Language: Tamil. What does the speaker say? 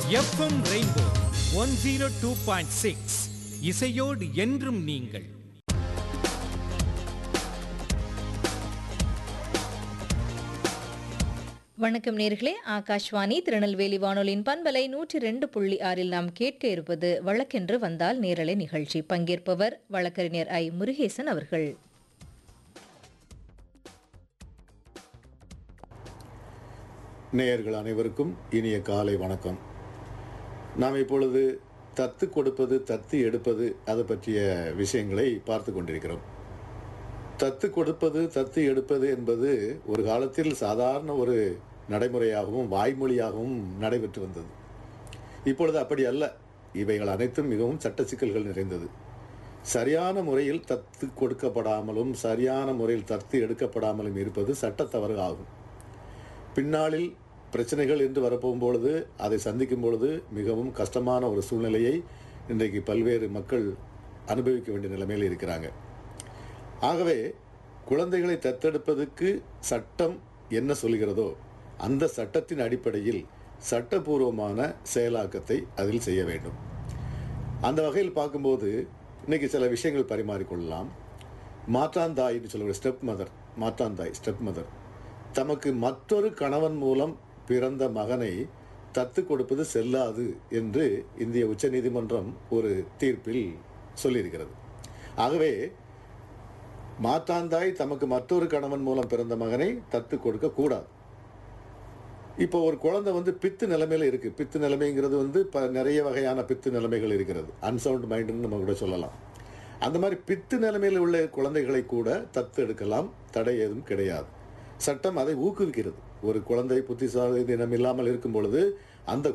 FM rainbow one zero two point six இசையோடு என்றும் நீங்கள் வணக்கம் நேர்களே ஆகாஷ்வாணி திருநெல்வேலி வானொலியின் பண்பலை நூற்றி ரெண்டு புள்ளி ஆறில் நாம் கேட்க இருப்பது வழக்கென்று வந்தால் நேரலை நிகழ்ச்சி பங்கேற்பவர் வழக்கறிஞர் ஐ முருகேசன் அவர்கள் நேயர்கள் அனைவருக்கும் இனிய காலை வணக்கம் நாம் இப்பொழுது தத்து கொடுப்பது தத்து எடுப்பது அது பற்றிய விஷயங்களை பார்த்து கொண்டிருக்கிறோம் தத்து கொடுப்பது தத்து எடுப்பது என்பது ஒரு காலத்தில் சாதாரண ஒரு நடைமுறையாகவும் வாய்மொழியாகவும் நடைபெற்று வந்தது இப்பொழுது அப்படி அல்ல இவைகள் அனைத்தும் மிகவும் சட்ட சிக்கல்கள் நிறைந்தது சரியான முறையில் தத்து கொடுக்கப்படாமலும் சரியான முறையில் தத்து எடுக்கப்படாமலும் இருப்பது சட்ட தவறு ஆகும் பின்னாளில் பிரச்சனைகள் என்று வரப்போகும் பொழுது அதை சந்திக்கும் பொழுது மிகவும் கஷ்டமான ஒரு சூழ்நிலையை இன்றைக்கு பல்வேறு மக்கள் அனுபவிக்க வேண்டிய நிலைமையில் இருக்கிறாங்க ஆகவே குழந்தைகளை தத்தெடுப்பதற்கு சட்டம் என்ன சொல்கிறதோ அந்த சட்டத்தின் அடிப்படையில் சட்டபூர்வமான செயலாக்கத்தை அதில் செய்ய வேண்டும் அந்த வகையில் பார்க்கும்போது இன்னைக்கு சில விஷயங்கள் பரிமாறிக்கொள்ளலாம் மாற்றாந்தாய்னு சொல்லுற ஸ்டெப் மதர் மாற்றாந்தாய் ஸ்டெப் மதர் தமக்கு மற்றொரு கணவன் மூலம் பிறந்த மகனை தத்து கொடுப்பது செல்லாது என்று இந்திய உச்சநீதிமன்றம் ஒரு தீர்ப்பில் சொல்லியிருக்கிறது ஆகவே மாற்றாந்தாய் தமக்கு மற்றொரு கணவன் மூலம் பிறந்த மகனை தத்து கொடுக்க கூடாது இப்போ ஒரு குழந்தை வந்து பித்து நிலைமையில இருக்கு பித்து நிலைமைங்கிறது வந்து ப நிறைய வகையான பித்து நிலைமைகள் இருக்கிறது அன்சவுண்ட் மைண்டுன்னு நம்ம கூட சொல்லலாம் அந்த மாதிரி பித்து நிலைமையில் உள்ள குழந்தைகளை கூட தத்து எடுக்கலாம் தடை ஏதும் கிடையாது சட்டம் அதை ஊக்குவிக்கிறது ஒரு குழந்தை புத்திசாலி தினம் இல்லாமல் இருக்கும் பொழுது அந்த